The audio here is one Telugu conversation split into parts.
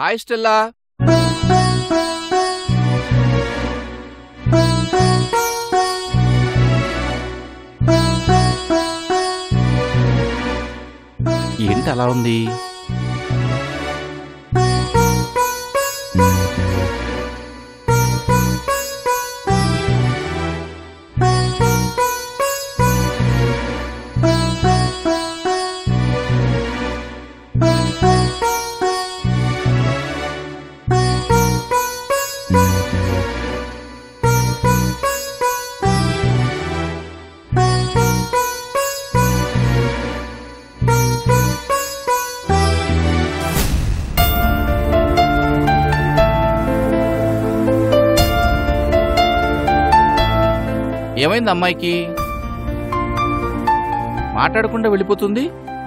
హాయ్ స్టెల్లా ఏంటి అలా ఉంది ఏమైంది అమ్మాయికి మాట్లాడకుండా వెళ్ళిపోతుంది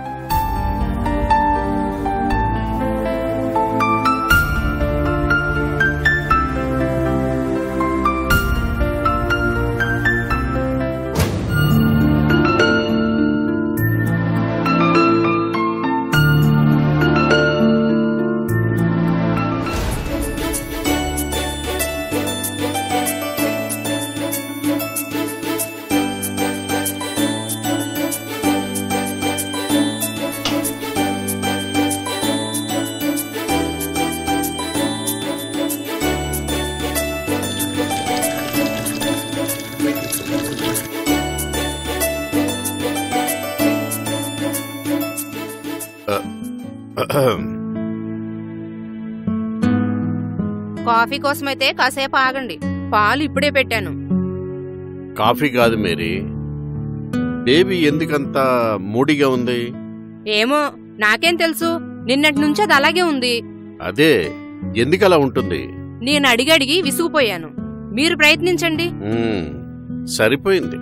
కాఫీ కోసమైతే కాసేపు ఆగండి పాలు ఇప్పుడే పెట్టాను కాఫీ కాదు మేరీ బేబీ ఎందుకంత మూడిగా ఉంది ఏమో నాకేం తెలుసు నిన్నటి నుంచి అది అలాగే ఉంది అదే ఎందుకలా ఉంటుంది నేను అడిగి అడిగి విసుగుపోయాను మీరు ప్రయత్నించండి మ్మ్, సరిపోయింది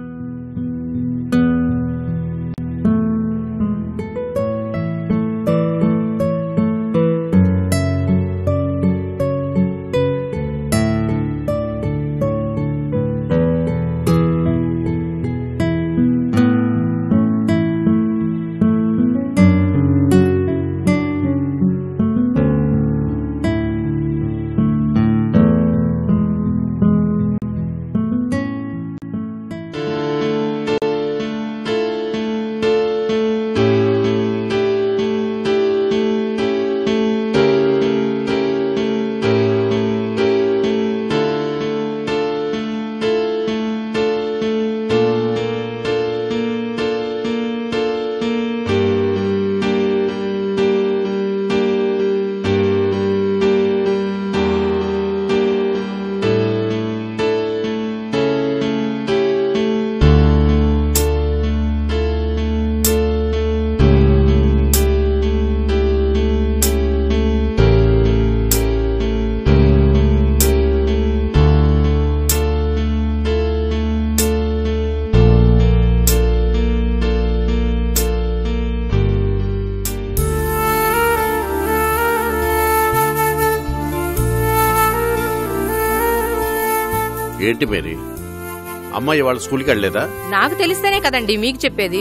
ఏంటి మేరీ అమ్మాయి వాళ్ళ స్కూల్కి వెళ్ళలేదా నాకు తెలిస్తేనే కదండి మీకు చెప్పేది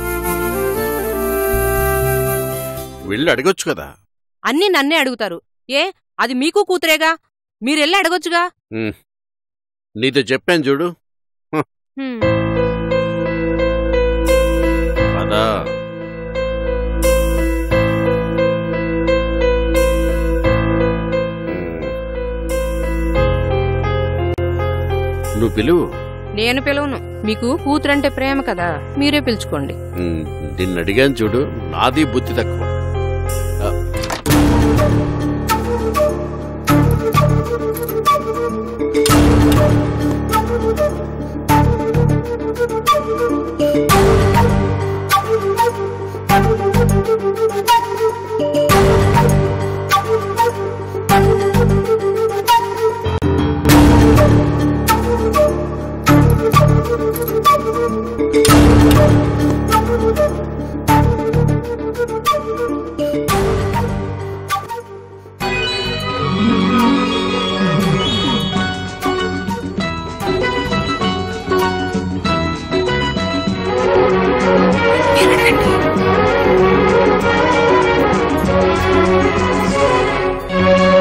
వెళ్ళి అడగొచ్చు కదా అన్నీ నన్నే అడుగుతారు ఏ అది మీకు కూతురేగా మీరెళ్ళి అడగొచ్చుగా మ్మ్. నీతో చెప్పాను చూడు హ్మ్. పదా నువ్వు పిలువు నేను పిలవను మీకు కూతురంటే ప్రేమ కదా మీరే పిలుచుకోండి మ్మ్, నిన్ను అడిగాను చూడు నాది బుద్ధి తక్కువ ఆ, మీరెళ్ళండి.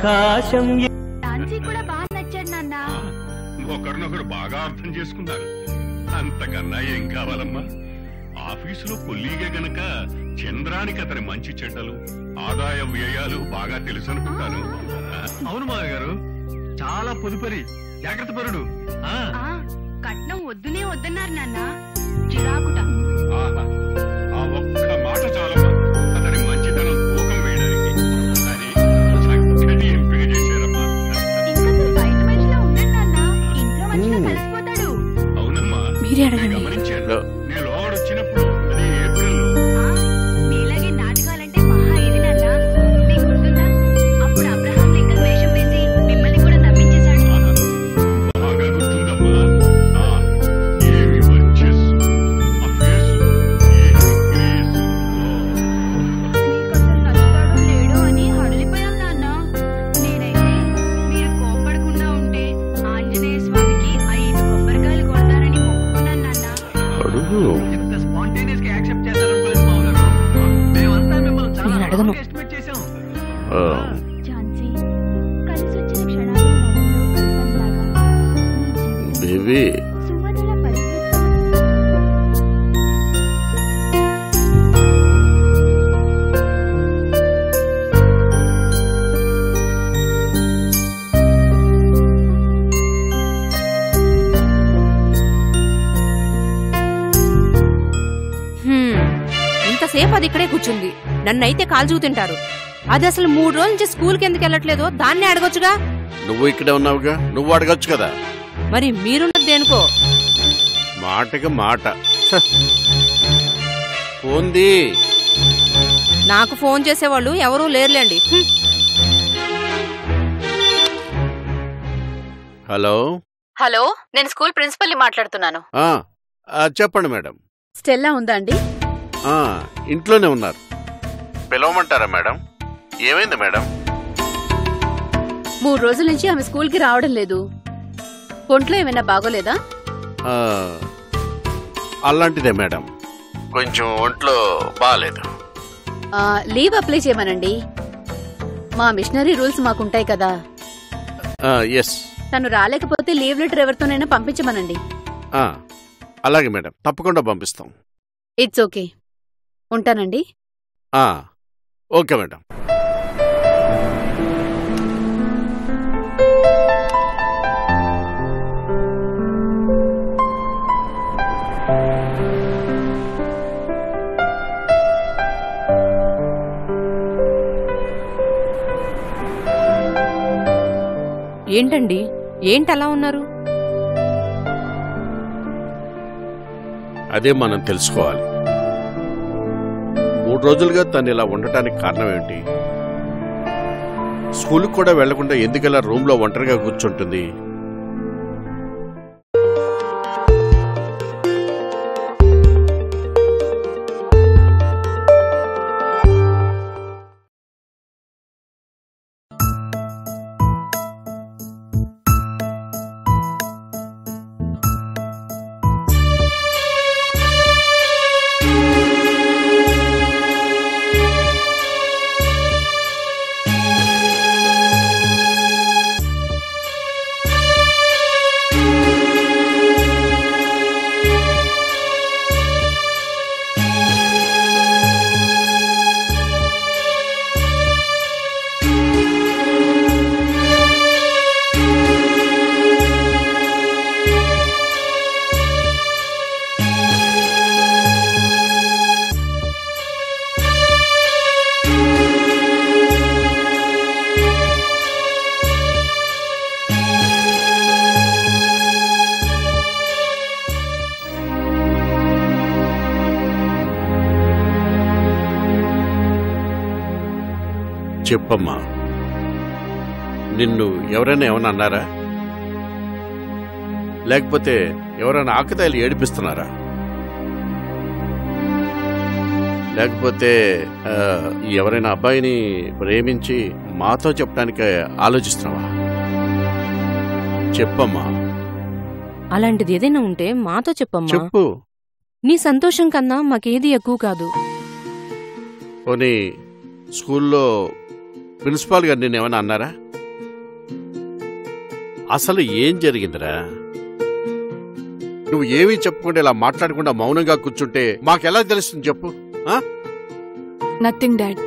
ఆకాశం ఝాన్సీ కూడా బాగా నచ్చాడు నాన్న ఒకరినొకరు బాగా అర్థం చేసుకున్నారు అంతకన్నా ఏం కావాలమ్మా ఆఫీసులో కొల్లీగే గనక చంద్రానికి అతని మంచి చెడ్డలు ఆదాయ వ్యయాలు బాగా తెలుసు అనుకుంటాను అవును మావయ్య గారు చాలా పొదుపరి జాగ్రత్త పరుడు ఆ, ఆ కట్నం వద్దునే వద్దన్నారు నాన్న చిరాకుట ఆహా, ఆ ఒక్క మాట చాలమ్మా అతని మంచితనం తూకం వేయడానికి కానీ చక్కటి ఎంపిక చేశారమ్మా ఇంకసలు బయట మనిషిలా ఉండడు నాన్న ఇంట్లో మనిషిలా కలిసిపోతాడు అవునమ్మా మీరే నేను అడగండి గమనించాను నేను లోగడొచ్చినప్పుడు అది ఏప్రిల్లో ఆ, మీలాగే నాటకాలంటే మహా ఇది నాన్న మీకు గుర్తుందా అప్పుడు అబ్రహాం లింకన్ వేషం వేసి మిమ్మల్ని కూడా నమ్మించేశాడు ఆహా, బాగా గుర్తుందమ్మా ఆ, ఏమి వర్చస్సు, ఆ ఫేసు, ఏమి గ్రేసు. మీకు అసలు నచ్చుతాడో లేడో అని హడలిపోయాం నాన్న నేనైతే మీరు కోపడకుండా ఉంటే ఆంజనేయ స్వామికి ఐదు కొబ్బరికాయలు కొడతారని మొక్కుకున్నాను నాన్న అడుగు ఇంత స్పాంటేనియస్ గా యాక్సెప్ట్ చేస్తారనుకోలేదు మావయ్య గారు మేమంతా మిమ్మల్ని చాలా నేను అడగను. ఎస్టిమేట్ చేసాం ఆ, ఝాన్సీ కలిసొచ్చిన క్షణాలు నవ్వులో కల్పనలాగా నీ జీవితం బేబీ సుమధుర పరివృత్తం హ్మ్. ఇంతసేపు అది ఇక్కడే కూర్చుంది నన్నైతే కాల్చూ తింటారు అది అసలు మూడు రోజుల నుంచి స్కూల్కి ఎందుకు వెళ్ళట్లేదో దాన్ని అడగొచ్చుగా నువ్వు ఇక్కడే ఉన్నావుగా నువ్వు అడగచ్చు కదా మరి మీరున్నది దేనికో మాటకి మాట ఛ. పోంది నాకు ఫోన్ చేసేవాళ్ళు ఎవరూ లేరులేండి హ్మ్. హలో హలో నేను స్కూల్ ప్రిన్సిపల్ని మాట్లాడుతున్నాను ఆ, ఆ, చెప్పండి మేడం స్టెల్లా ఉందా అండి ఆ, ఇంట్లోనే ఉన్నారు పిలవమంటారా మేడం ఏమైంది మేడం మూడు రోజుల నుంచి ఆమె స్కూల్కి రావడం లేదు ఒంట్లో ఏమైనా బాగోలేదా ఆ, అలాంటిదే మేడం కొంచెం ఒంట్లో బాగాలేదు ఆ, లీవ్ అప్లై చేయమనండి మా మిషనరీ రూల్స్ మాకుంటాయి కదా ఎస్ తను రాలేకపోతే లీవ్ లెటర్ ఎవరితోనైనా పంపించమనండి అలాగే మేడం తప్పకుండా పంపిస్తాం ఇట్స్ ఓకే ఉంటానండి ఆ, ఓకే మేడం ఏంటండి ఏంటి అలా ఉన్నారు అదే మనం తెలుసుకోవాలి మూడు రోజులుగా తను ఇలా ఉండటానికి కారణం ఏంటి స్కూల్కి కూడా వెళ్లకుండా ఎందుకలా రూమ్లో ఒంటరిగా కూర్చుంటుంది చెప్పమ్మా నిన్ను ఎవరైనా ఏమైనా అన్నారా లేకపోతే ఎవరైనా ఆకతాయిలు ఏడిపిస్తున్నారా లేకపోతే ఆ, ఎవరైనా అబ్బాయిని ప్రేమించి మాతో చెప్పడానికి ఆలోచిస్తున్నావా చెప్పమ్మా అలాంటిది ఏదైనా ఉంటే మాతో చెప్పమ్మా చెప్పు నీ సంతోషం కన్నా మాకేది ఎక్కువ కాదు పోనీ స్కూల్లో ప్రిన్సిపాల్ గారు నిన్ను ఏమైనా అన్నారా అసలు ఏం జరిగిందిరా నువ్వు ఏమీ చెప్పకుండా ఇలా మాట్లాడకుండా మౌనంగా కూర్చుంటే మాకెలా తెలుస్తుంది చెప్పు నథింగ్ డాడ్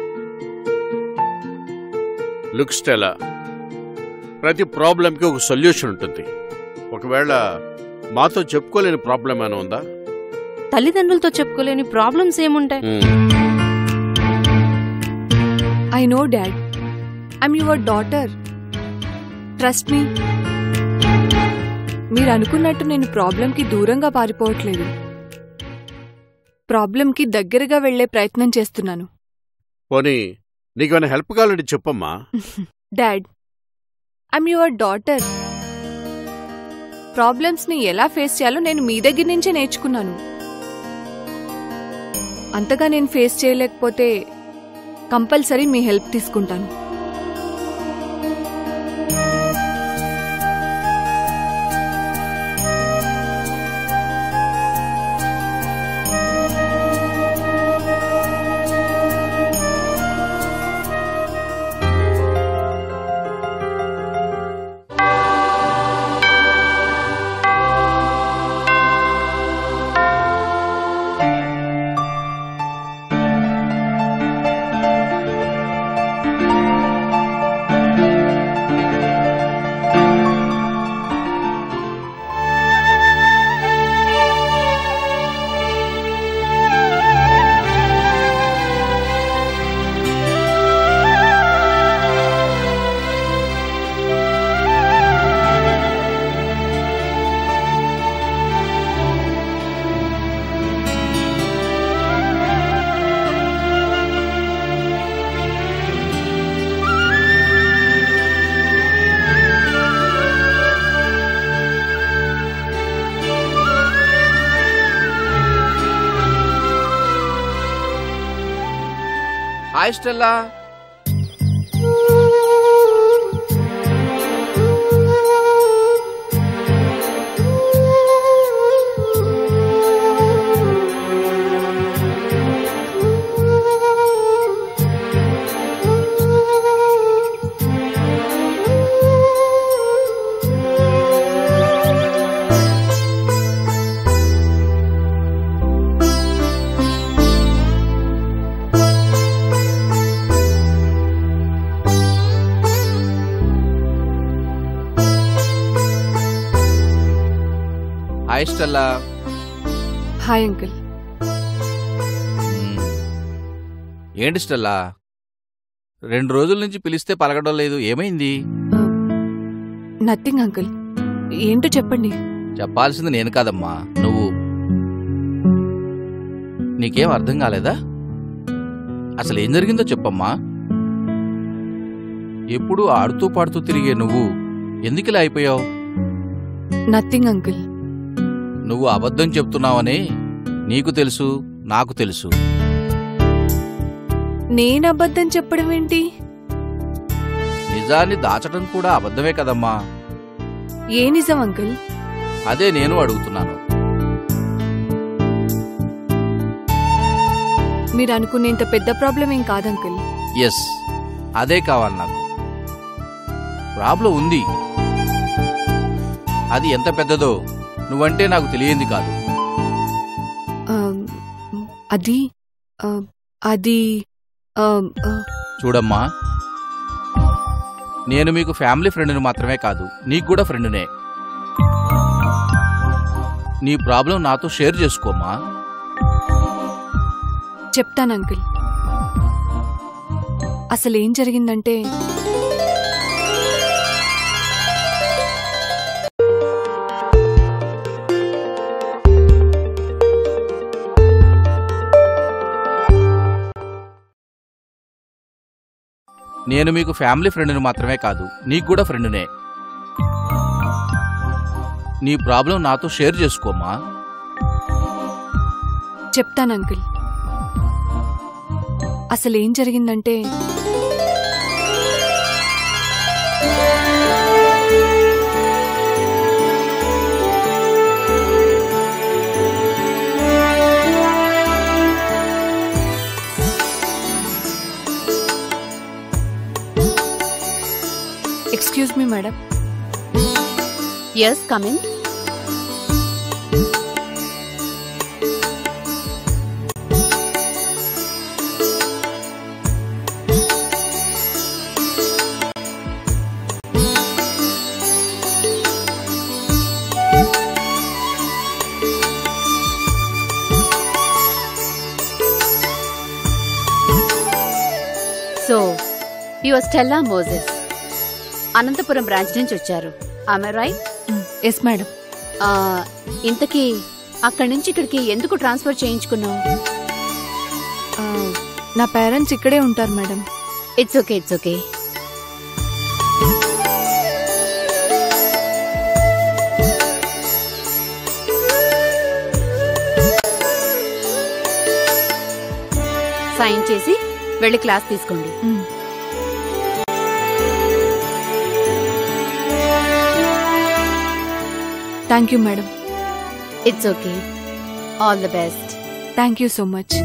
లుక్ స్టెలా ప్రతి ప్రాబ్లంకి ఒక సొల్యూషన్ ఉంటుంది ఒకవేళ మాతో చెప్పుకోలేని ప్రాబ్లం ఏమైనా ఉందా తల్లిదండ్రులతో చెప్పుకోలేని ప్రాబ్లమ్స్ ఏముంటాయి I know dad I'm your daughter trust me మీరు అనుకున్నట్టు నేను ప్రాబ్లంకి దూరంగా పారిపోవట్లేదు ప్రాబ్లంకి దగ్గరగా వెళ్లే ప్రయత్నం చేస్తున్నాను పోనీ నీకేమైనా హెల్ప్ కావాలంటే చెప్పమ్మా డాడ్ ఐమ్ యువర్ డాటర్ ప్రాబ్లమ్స్ని ఎలా ఫేస్ చేయాలో నేను మీ దగ్గర నుంచే నేర్చుకున్నాను అంతగా నేను ఫేస్ చేయలేకపోతే కంపల్సరీ మీ హెల్ప్ తీసుకుంటాను hi Stella hi Stella hi uncle మ్మ్. ఏంటి స్టెల్లా రెండు రోజుల నుంచి పిలిస్తే పలకడం లేదు ఏమైంది నథింగ్ అంకుల్ ఏంటో చెప్పండి చెప్పాల్సింది నేను కాదమ్మా నువ్వు నీకేం అర్థం కాలేదా అసలు ఏం జరిగిందో చెప్పమ్మా ఎప్పుడూ ఆడుతూ పాడుతూ తిరిగే నువ్వు ఎందుకు ఇలా అయిపోయావు నథింగ్ అంకుల్ నువ్వు అబద్ధం చెప్తున్నావని నీకు తెలుసు నాకు తెలుసు నేను అబద్ధం చెప్పడం ఏంటి నిజాన్ని దాచడం కూడా అబద్ధమే కదమ్మా ఏ నిజం అంకుల్ అదే నేను అడుగుతున్నాను మీరు అనుకునేంత పెద్ద ప్రాబ్లం ఏం కాదు అంకుల్ ఎస్ అదే కావాలి నాకు ప్రాబ్లం ఉంది అది ఎంత పెద్దదో నువ్వంటే నాకు తెలియంది కాదు ఆ, అది ఆ, అది ఆ, ఆ, చూడమ్మా నేను మీకు ఫ్యామిలీ ఫ్రెండ్ని మాత్రమే కాదు నీకు కూడా ఫ్రెండ్నే నీ ప్రాబ్లం నాతో షేర్ చేసుకోమ్మా చెప్తాను అంకుల్ అసలు ఏం జరిగిందంటే నేను మీకు ఫ్యామిలీ ఫ్రెండ్ని మాత్రమే కాదు నీకు కూడా ఫ్రెండ్నే నీ ప్రాబ్లం నాతో షేర్ చేసుకోమ్మా చెప్తాను అంకుల్ అసలు ఏం జరిగిందంటే excuse me madam yes come in so you're Stella Moses Anantapur branch నుంచి వచ్చారు ఆమె రైట్ ఎస్ మేడం ఇంతకీ అక్కడి నుంచి ఇక్కడికి ఎందుకు ట్రాన్స్ఫర్ చేయించుకున్నావు నా పేరెంట్స్ ఇక్కడే ఉంటారు madam it's okay it's okay sign చేసి వెళ్ళి క్లాస్ తీసుకోండి thank you madam it's okay all the best thank you so much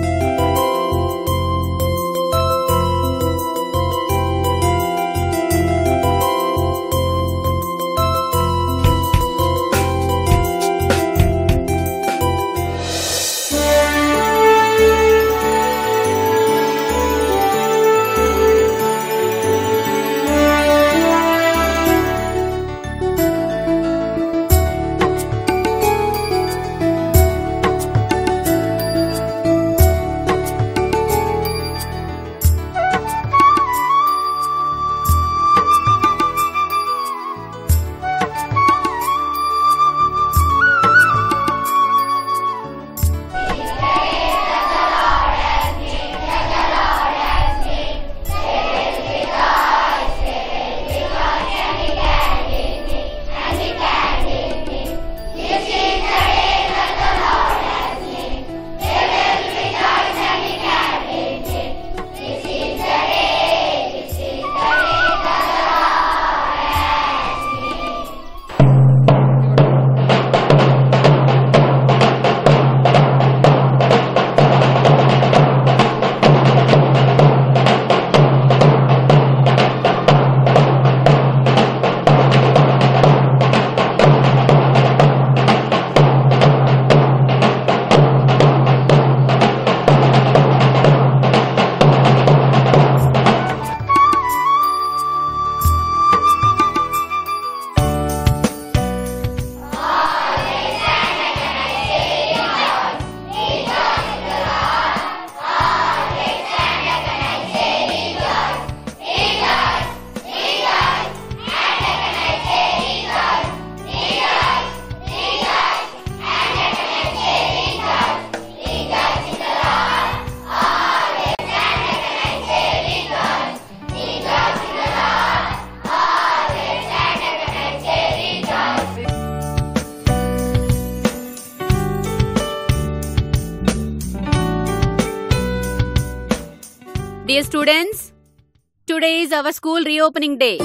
dear students today is our school reopening day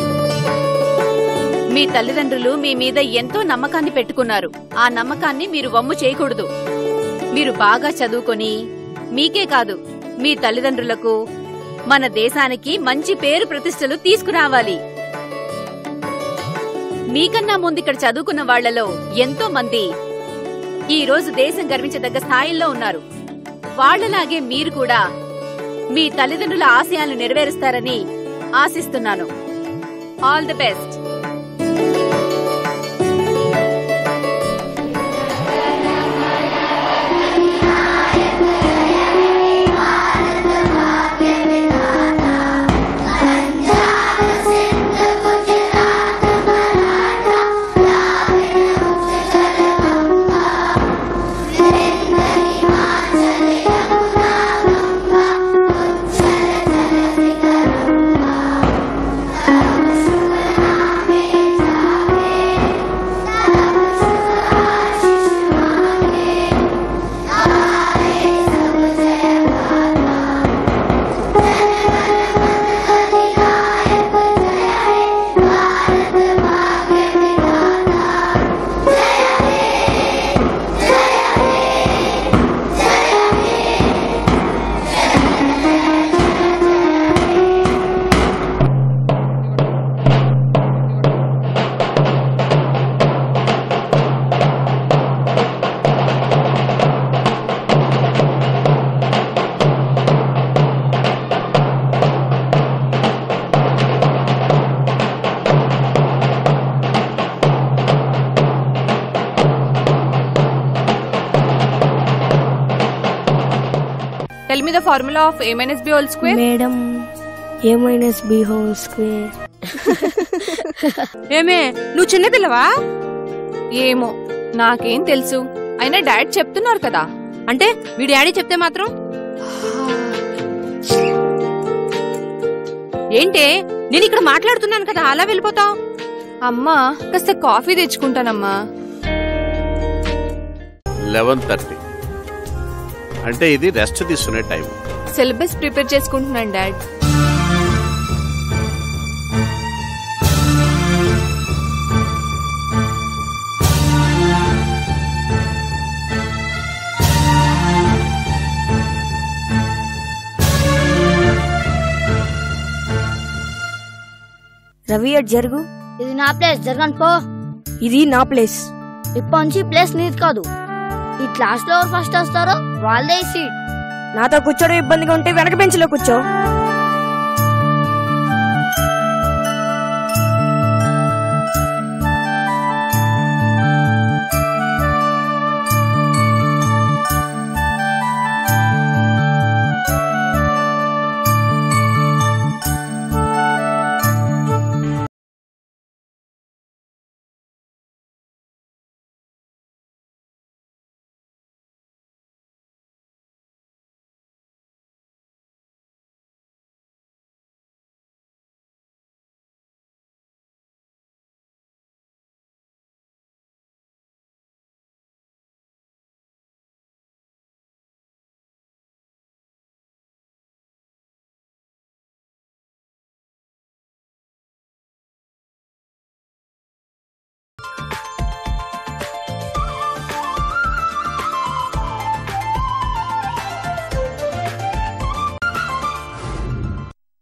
మీ తల్లిదండ్రులు మీ మీద ఎంతో నమ్మకాన్ని పెట్టుకున్నారు ఆ నమ్మకాన్ని మీరు వమ్ము చేయకూడదు మీరు బాగా చదువుకొని మీకే కాదు మీ తల్లిదండ్రులకు మన దేశానికి మంచి పేరు ప్రతిష్టలు తీసుకురావాలి మీకన్నా ముందు ఇక్కడ చదువుకున్న వాళ్లలో ఎంతో మంది ఈ రోజు దేశం గర్వించదగ్గ స్థాయిల్లో ఉన్నారు వాళ్లలాగే మీరు కూడా మీ తల్లిదండ్రుల ఆశయాలను నెరవేరుస్తారని ఆశిస్తున్నాను all the best Thank give me the formula of A minus B whole square madam A minus B whole square ఏమే నువ్వు చిన్నపిల్లవా ఏమో నాకేం తెలుసు అయినా డాడ్ చెప్తున్నారు కదా అంటే మీ డాడీ చెప్తే మాత్రం ఏంటే నేను ఇక్కడ మాట్లాడుతున్నాను కదా అలా వెళ్ళిపోతావు అమ్మా కాస్త కాఫీ తెచ్చుకుంటానమ్మా లెవెన్ థర్టీ అంటే ఇది రెస్ట్ తీసుకునే టైం సిలబస్ ప్రిపేర్ చేసుకుంటున్నాను డాడ్ రవి అట్ జరుగు ఇది నా ప్లేస్ జరగండి పో ఇది నా ప్లేస్ ఇప్పటి నుంచి ఈ ప్లేస్ నీది కాదు ఈ క్లాస్ లో ఎవరు ఫస్ట్ వస్తారో వాళ్ళదే ఈ సీట్ నాతో కూర్చోడం ఇబ్బందిగా ఉంటే వెనక బెంచ్లో కూర్చో